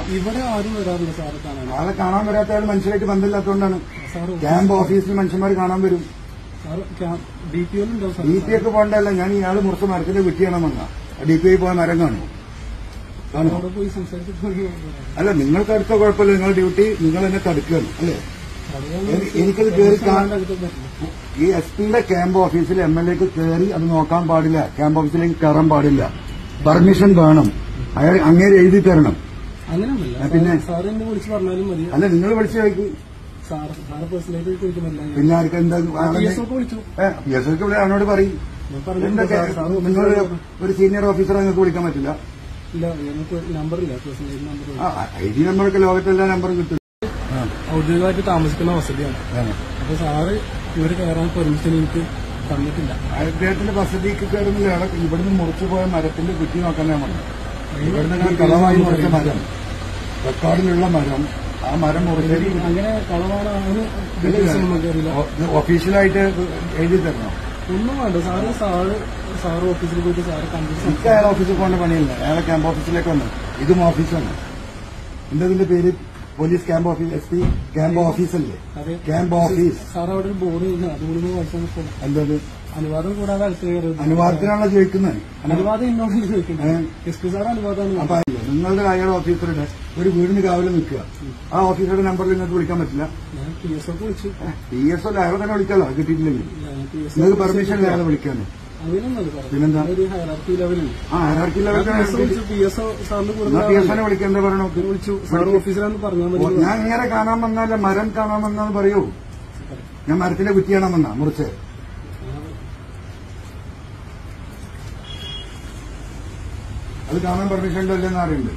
ഇവിടെ ആരും വരാറില്ല സാറ് കാണാൻ ആളെ കാണാൻ വരാത്ത ആൾ മനുഷ്യരായിട്ട് ബന്ധമില്ലാത്തതുകൊണ്ടാണ് സാറ് ക്യാമ്പ് ഓഫീസിൽ മനുഷ്യന്മാർ കാണാൻ വരും സാറ് ഡി പി ഉണ്ടാവും സാർ ഡി പി ഒക്കെ പോകണ്ടല്ല ഞാൻ ഇയാൾ മുറിച്ച മരത്തിന്റെ വെട്ടിയാണ് വന്ന ഡി പി ഐ പോയ മരം കാണുമോ കാണുമോ അവിടെ പോയി സംസാരിച്ചിട്ട് പോയി വരാം. അല്ല നിങ്ങൾക്ക് അടുത്ത കുഴപ്പമില്ല നിങ്ങളുടെ ഡ്യൂട്ടി നിങ്ങൾ എന്നെ തടുക്കുകയാണ് അല്ലേ അതുകൊണ്ട് എനി- എനിക്കത് കയറി കാണാൻ സാറിന്റെ അടുത്ത് പറ്റില്ല. ഈ എസ് പിയുടെ ക്യാമ്പ് ഓഫീസിൽ എം എൽ എക്ക് കയറി അത് നോക്കാൻ പാടില്ല ക്യാമ്പ് ഓഫീസിലേക്ക് കയറാൻ പാടില്ല പെർമിഷൻ വേണം അയാൾ അങ്ങേര് എഴുതി തരണം അങ്ങനെയൊന്നുമില്ല ആ, പിന്നെ? സാർ എന്നെ വിളിച്ച് പറഞ്ഞാലും മതി അല്ല നിങ്ങൾ വിളിച്ചു ചോദിക്കും സാർ സാറ് പേഴ്സണലായിട്ട് ചോദിക്കുന്നില്ല പിന്നെ ആർക്ക് എന്താ പി എസ് ഒക്കെ വിളിച്ചു പി എസ് ഒക്കെ ഇവിടെ അവനോട് പറയും ഞാൻ പറഞ്ഞു എന്തൊക്കെ സാർ സാറ് നിങ്ങൾ ഒരു സീനിയർ ഓഫീസറെ നിങ്ങൾക്ക് വിളിക്കാൻ പറ്റില്ല ഇല്ല നമുക്ക് നമ്പറില്ല പേഴ്സണൽ നമ്പർ ഐ ഡി നമ്പറൊക്കെ ലോകത്തെല്ലാ നമ്പറും കിട്ടും ആ, ഔദ്യോഗികമായിട്ട് താമസിക്കുന്ന വസതിയാണ് ആ. അപ്പൊ സാറ് ഇവര് കയറാൻ പെർമിഷൻ എനിക്ക് തന്നിട്ടില്ല അദ്ദേഹത്തിന്റെ വസതിക്ക് കയറുന്നില്ല അവിടെ ഇവിടുന്ന് മുറിച്ചു പോയ മരത്തിന്റെ കുറ്റി നോക്കാൻ ഞാൻ പറഞ്ഞു ഇവിടുന്ന് ഞാൻ കളവായി മുറിച്ച മരം റെക്കോർഡിലുള്ള മരം ആ മരം മുറിച്ചേരി അങ്ങനെ കളവാണ് അങ്ങനെ ഡീറ്റെയിൽസ് ഒന്നും നമുക്കറിയില്ല ഒഫീഷ്യലായിട്ട് എഴുതി തരണം ഒന്നും വേണ്ട സാറ് സാറ് സാറ് ഓഫീസിൽ പോയിട്ട് സാറ് കണ്ടിട്ട് എനിക്ക് അയാൾ ഓഫീസിൽ പോകേണ്ട പണിയില്ല അയാളെ ക്യാമ്പ് ഓഫീസിലേക്ക് വന്നു ഇതും ഓഫീസാണ് എന്താ ഇതിന്റെ പേര് police camp office S P camp ഓഫീസല്ലേ അതെ ക്യാമ്പ് ഓഫീസ് സാർ അവിടെ ഒരു ബോർഡ് ഇല്ല അതുകൊണ്ട് വായിച്ചാൽ എന്തത് അനുവാദം കൂടാതെ അടുത്ത് കയറരുത് അനുവാദത്തിനാണല്ലോ ചോദിക്കുന്നത് അനുവാദം ഇന്നോട് ചോദിക്കുന്നത് ഏ? എസ് പി സാർ അനുവാദമാണ് അപ്പൊ നിങ്ങളുടെ അയാൾ ഓഫീസറുടെ ഒരു വീടിന് കാവല് നിൽക്കുക ആ ഓഫീസറുടെ നമ്പറിൽ നിങ്ങൾക്ക് വിളിക്കാൻ പറ്റില്ല ഞാൻ പി എസ് ഒക്കെ വിളിച്ചു പി എസ് ഒ അയാളെ തന്നെ വിളിക്കാലോ കിട്ടിയിട്ടില്ലെങ്കിൽ ഞാൻ പി എസ് നിങ്ങൾക്ക് പെർമിഷൻ ഇല്ല അയാളെ വിളിക്കാൻ അങ്ങനെയൊന്നും പറഞ്ഞു പിന്നെന്താ? ഒരു ഹയറാർക്കി ലെവലിൽ ആ ഹയറാർക്കി പി എസ് വിളിച്ചു പി എസ് സാറിന് എന്നാ പി എസ് ഒനെ വിളിക്കാൻ എന്താ പറയണോ വിളിച്ചു സാർ ഓഫീസിലാന്ന് പറഞ്ഞാൽ മതി ഞാൻ ഇങ്ങനെ കാണാൻ വന്നാലേ മരം കാണാൻ വന്നാന്ന് പറയൂ ഞാൻ മരത്തിന്റെ കുറ്റി കാണാൻ വന്ന മുറിച്ച് അത് കാണാൻ പെർമിഷൻ ഉണ്ടോ ഇല്ലെന്ന് അറിയണ്ട്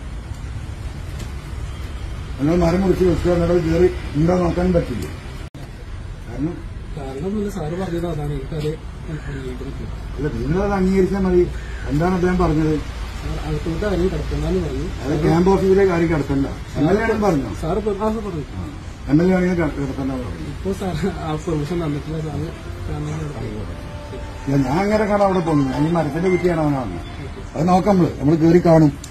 നിങ്ങൾ മരം മുറിച്ച് വെക്കുക എന്നിട്ട് കയറി ഉണ്ടോ നോക്കാൻ പറ്റില്ല കാരണം കാരണമൊന്നുമില്ല സാറ് പറഞ്ഞത് അതാണ് എനിക്കത് അംഗീകരിക്കണം അല്ല നിങ്ങളത് അംഗീകരിച്ചാൽ മതി എന്താണ് അദ്ദേഹം പറഞ്ഞത് സാർ അകത്തോട്ട് ആരെയും കിടക്കണ്ടെന്ന് പറഞ്ഞു അത് ക്യാമ്പ് ഓഫീസിലേക്ക് ആരും കിടത്തണ്ട എം എൽ എ ആണെന്ന് പറഞ്ഞു സാറ് പെ- ആ സാർ പറഞ്ഞു എം എൽ എ ആണെങ്കിൽ കിടത്തണ്ട പറഞ്ഞു ഇപ്പോൾ സാർ ആ പെർമിഷൻ തന്നിട്ടില്ല സാറ് കാരണം കിടക്കുന്നത്. ഞാൻ അങ്ങനെ കാണാൻ അവിടെ പോകുന്നു ഞാൻ ഈ മരത്തിന്റെ കുറ്റിയാണ് അവനാണ് അത് നോക്കാം നമ്മള് നമ്മൾ കയറി കാണും